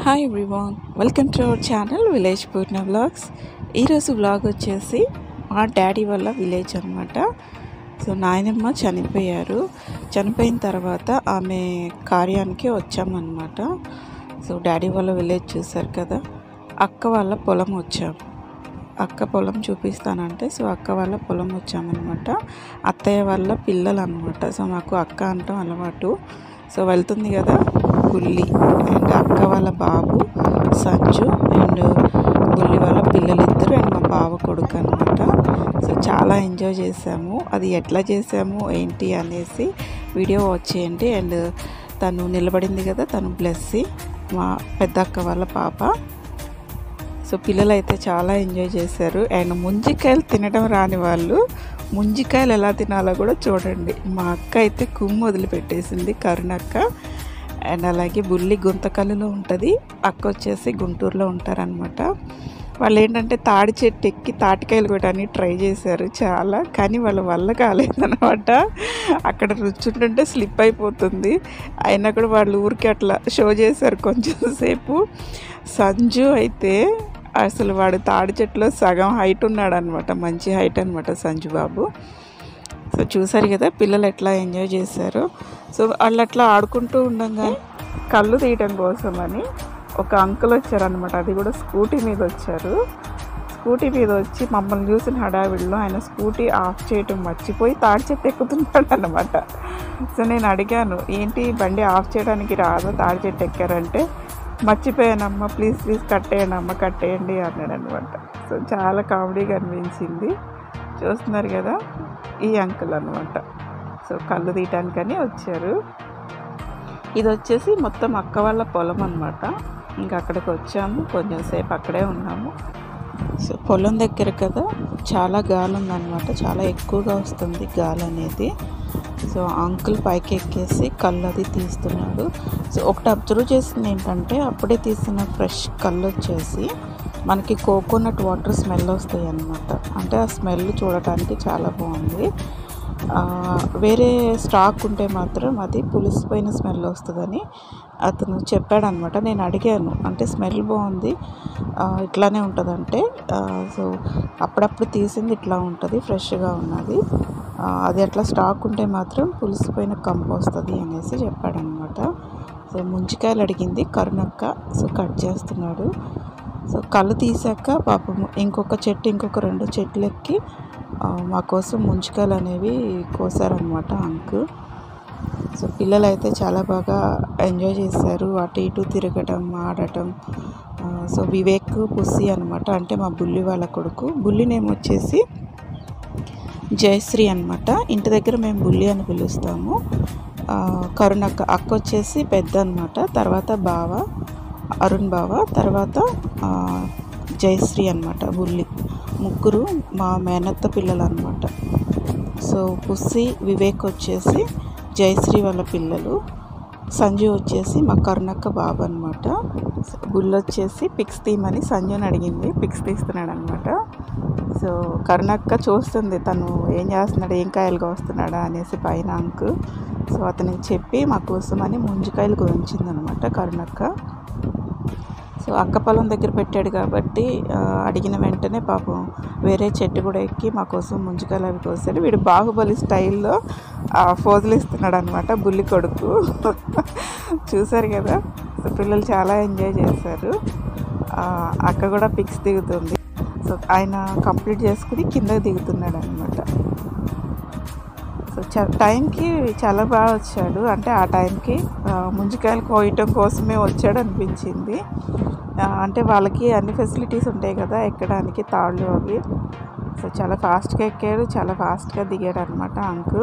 hi everyone welcome to our channel village Poorna vlogs ఈరోజు vlog వచ్చేసి మా డాడీ వాళ్ళ విలేజ్ అనమాట సో నాయనమ్మ చనిపోయారు చనిపోయిన తర్వాత ఆమె కార్యానికి వచ్చామన్నమాట సో డాడీ వాళ్ళ విలేజ్ చూసారు కదా అక్క వాళ్ళ పొలం వచ్చాం అక్క పొలం చూపిస్తానంటే సో అక్క వాళ్ళ పొలం వచ్చామన్నమాట అత్తయ్య వాళ్ళ పిల్లలు అనమాట సో మాకు అక్క అంటాం అలవాటు సో వెళ్తుంది కదా బుల్లి అండ్ అక్క వాళ్ళ బాబు సంజు అండ్ బుల్లి వాళ్ళ పిల్లలు ఇద్దరు అండ్ మా బావ కొడుకు అనమాట సో చాలా ఎంజాయ్ చేసాము అది ఎట్లా చేసాము ఏంటి అనేసి వీడియో వాచ్ చేయండి అండ్ తను నిలబడింది కదా తను బ్లెస్సి మా పెద్ద అక్క వాళ్ళ పాప సో పిల్లలు అయితే చాలా ఎంజాయ్ చేశారు అండ్ ముంజికాయలు తినడం రాని వాళ్ళు ముంజికాయలు ఎలా తినాలో కూడా చూడండి మా అక్క అయితే కుమ్ము వదిలిపెట్టేసింది కరుణక్క అండ్ అలాగే బుల్లి గుంతకల్లులో ఉంటుంది అక్క వచ్చేసి గుంటూరులో ఉంటారనమాట వాళ్ళు ఏంటంటే తాడి చెట్టు ఎక్కి తాటికాయలు కొట్టడానికి ట్రై చేశారు చాలా కానీ వాళ్ళ వల్ల కాలేదనమాట అక్కడ రుచుంటుంటే స్లిప్ అయిపోతుంది అయినా కూడా వాళ్ళు ఊరికి అట్లా షో చేశారు కొంచెం సేపు సంజు అయితే అసలు వాడు తాడి చెట్టులో సగం హైట్ ఉన్నాడు అనమాట మంచి హైట్ అనమాట సంజు బాబు సో చూసారు కదా పిల్లలు ఎట్లా ఎంజాయ్ చేశారు సో వాళ్ళు అట్లా ఆడుకుంటూ ఉండగా కళ్ళు తీయటం కోసమని ఒక అంకుల్ వచ్చారనమాట అది కూడా స్కూటీ మీద వచ్చారు స్కూటీ మీద వచ్చి మమ్మల్ని చూసిన హడావిడిలో ఆయన స్కూటీ ఆఫ్ చేయటం మర్చిపోయి తాడి చెట్టు ఎక్కుతున్నాడు అనమాట సో నేను అడిగాను ఏంటి బండి ఆఫ్ చేయడానికి రాదా తాడి చెట్టు ఎక్కారంటే మర్చిపోయానమ్మా ప్లీజ్ ప్లీజ్ కట్టేయండి అమ్మ కట్టేయండి అన్నాడు అనమాట సో చాలా కామెడీగా అనిపించింది చూస్తున్నారు కదా ఈ అంకుల్ అనమాట సో కళ్ళు తీయటానికని వచ్చారు ఇది వచ్చేసి మొత్తం అక్క వాళ్ళ పొలం అనమాట ఇంకా అక్కడికి వచ్చాము కొంచెం సేపు అక్కడే ఉన్నాము సో పొలం దగ్గర కదా చాలా గాలి ఉందన్నమాట చాలా ఎక్కువగా వస్తుంది గాలి అనేది సో అంకుల్ పైకి ఎక్కేసి కళ్ళు అది తీస్తున్నాడు సో ఒకటి అబ్జర్వ్ చేసింది ఏంటంటే అప్పుడే తీసిన ఫ్రెష్ కళ్ళు వచ్చేసి మనకి కోకోనట్ వాటర్ స్మెల్ వస్తాయి అన్నమాట అంటే ఆ స్మెల్ చూడటానికి చాలా బాగుంది ఆ, వేరే స్టాక్ ఉంటే మాత్రం అది పులిసిపోయిన స్మెల్ వస్తుందని అతను చెప్పాడనమాట నేను అడిగాను అంటే స్మెల్ బాగుంది ఆ, ఇట్లానే ఉంటుందంటే ఆ, సో అప్పుడప్పుడు తీసింది ఇట్లా ఉంటుంది ఫ్రెష్గా ఉన్నది ఆ, అది అట్లా స్టాక్ ఉంటే మాత్రం పులిసిపోయిన కంపు వస్తుంది అనేసి చెప్పాడనమాట సో ముంచికాయలు అడిగింది కరుణక్క సో కట్ చేస్తున్నాడు సో కళ్ళు తీసాక పాపం ఇంకొక చెట్టు ఇంకొక రెండు చెట్లు ఎక్కి ఆ, మా కోసం ముంచికాయలు అనేవి కోసారనమాట అంకు సో పిల్లలు అయితే చాలా బాగా ఎంజాయ్ చేశారు అటు ఇటు తిరగటం ఆడటం ఆ, సో వివేక్ పుస్సి అనమాట అంటే మా బుల్లి వాళ్ళ కొడుకు బుల్లి నేమ్ వచ్చేసి జయశ్రీ అనమాట ఇంటి దగ్గర మేము బుల్లి అని పిలుస్తాము ఆ, కరుణక్క అక్క వచ్చేసి పెద్ద అనమాట తర్వాత బావ అరుణ్ బావ తర్వాత ఆ, జయశ్రీ అనమాట బుల్లి ముగ్గురు మా మేనత్త పిల్లలు అనమాట సో పుస్సి వివేక్ వచ్చేసి జయశ్రీ వాళ్ళ పిల్లలు సంజు వచ్చేసి మా కరుణక్క బాబు అనమాట బుల్ వచ్చేసి పిక్స్ తీయమని సంజుని అడిగింది పిక్స్ తీస్తున్నాడు అనమాట సో కరుణక్క చూస్తుంది తను ఏం చేస్తున్నాడు ఏం కాయలు కోస్తున్నాడా అనేసి పైన అంకు సో అతనికి చెప్పి మా కోసమని ముంజికాయలు గురించిందనమాట కరుణక్క సో అక్క పొలం దగ్గర పెట్టాడు కాబట్టి ఆ, అడిగిన వెంటనే పాపం వేరే చెట్టు కూడా ఎక్కి మా కోసం ముంజికాయలు అవి కోసాడు వీడు బాహుబలి స్టైల్లో ఆ, ఫోజులు ఇస్తున్నాడు అనమాట బుల్లి కొడుకు చూసారు కదా సో పిల్లలు చాలా ఎంజాయ్ చేశారు ఆ, అక్క కూడా పిక్స్ దిగుతుంది సో ఆయన కంప్లీట్ చేసుకుని కింద దిగుతున్నాడు అనమాట సో చ- టైంకి చాలా బాగా వచ్చాడు అంటే ఆ టైంకి ఆ, ముంజికాయలు కోయటం కోసమే వచ్చాడు అనిపించింది ఆ, అంటే వాళ్ళకి అన్ని ఫెసిలిటీస్ ఉంటాయి కదా ఎక్కడానికి తాళ్ళు అవి సో చాలా ఫాస్ట్గా ఎక్కాడు చాలా ఫాస్ట్గా దిగాడు అనమాట అంకుల్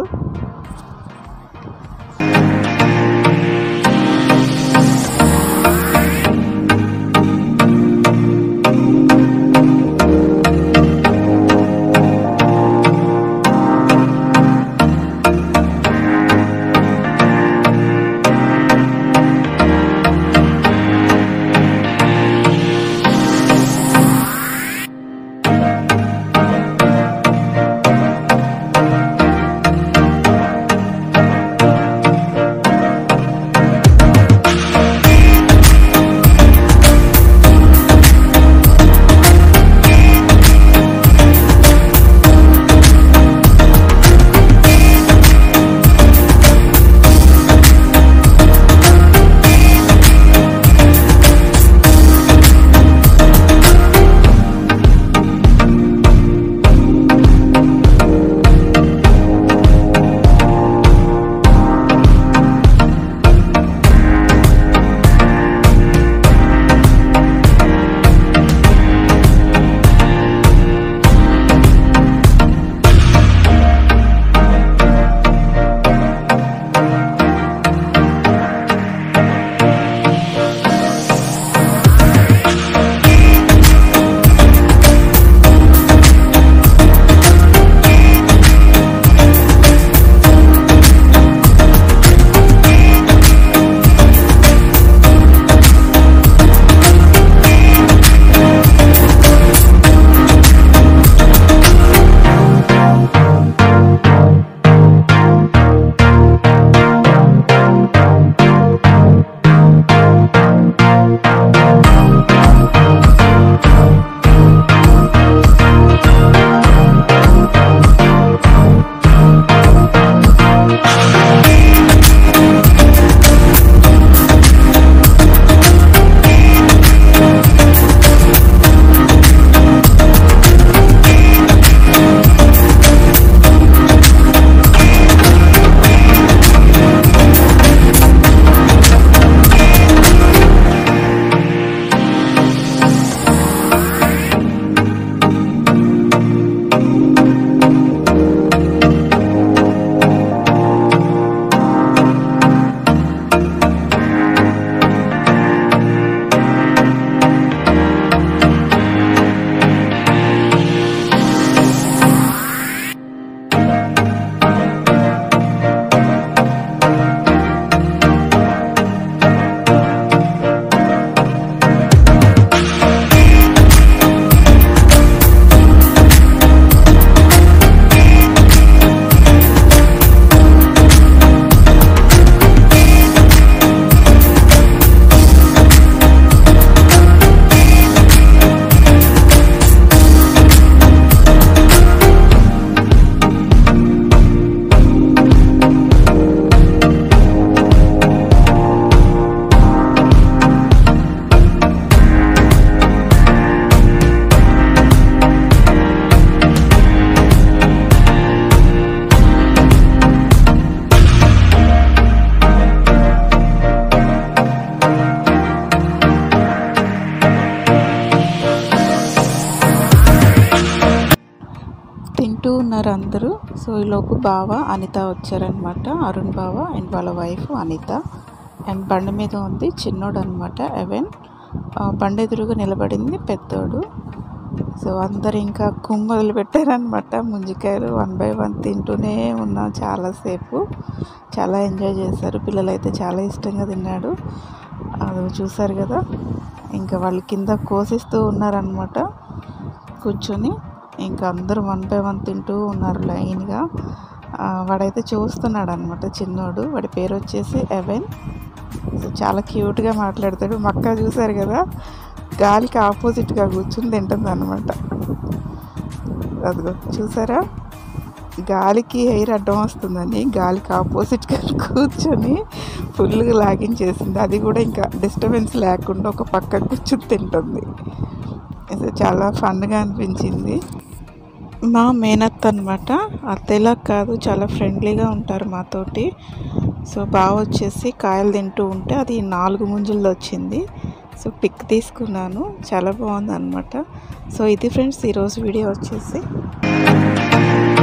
తింటూ ఉన్నారు అందరూ సో ఈలోపు బావ అనిత వచ్చారనమాట అరుణ్ బావ అండ్ వాళ్ళ వైఫ్ అనిత అండ్ బండి మీద ఉంది చిన్నోడు అనమాట ఎవెన్ ఆ, బండి ఎదురుగా నిలబడింది పెద్దోడు సో అందరు ఇంకా కుమ్మలు పెట్టారనమాట ముంజికాయలు వన్ బై వన్ తింటూనే ఉన్నాం చాలాసేపు చాలా ఎంజాయ్ చేశారు పిల్లలు అయితే చాలా ఇష్టంగా తిన్నాడు అది చూసారు కదా ఇంకా వాళ్ళు కింద కోసిస్తూ ఉన్నారనమాట కూర్చొని ఇంకా అందరూ వన్ బై వన్ తింటూ ఉన్నారు లైన్గా ఆ, వాడైతే చూస్తున్నాడు అనమాట చిన్నోడు వాడి పేరు వచ్చేసి ఎవెన్ సో చాలా క్యూట్గా మాట్లాడతాడు మక్క చూసారు కదా గాలికి ఆపోజిట్గా కూర్చుని తింటుంది అనమాట అదిగో చూసారా గాలికి హెయిర్ అడ్డం వస్తుందని గాలికి ఆపోజిట్గా కూర్చొని ఫుల్గా లాగించేసింది అది కూడా ఇంకా డిస్టర్బెన్స్ లేకుండా ఒక పక్క కూర్చొని తింటుంది ఇది చాలా ఫన్గా అనిపించింది మా మేనత్త అనమాట అత్తేలా కాదు చాలా ఫ్రెండ్లీగా ఉంటారు మాతోటి సో బాగా వచ్చేసి కాయలు తింటూ ఉంటే అది నాలుగు ముంజుల్లో వచ్చింది సో పిక్ తీసుకున్నాను చాలా బాగుంది అనమాట సో ఇది ఫ్రెండ్స్ ఈరోజు వీడియో వచ్చేసి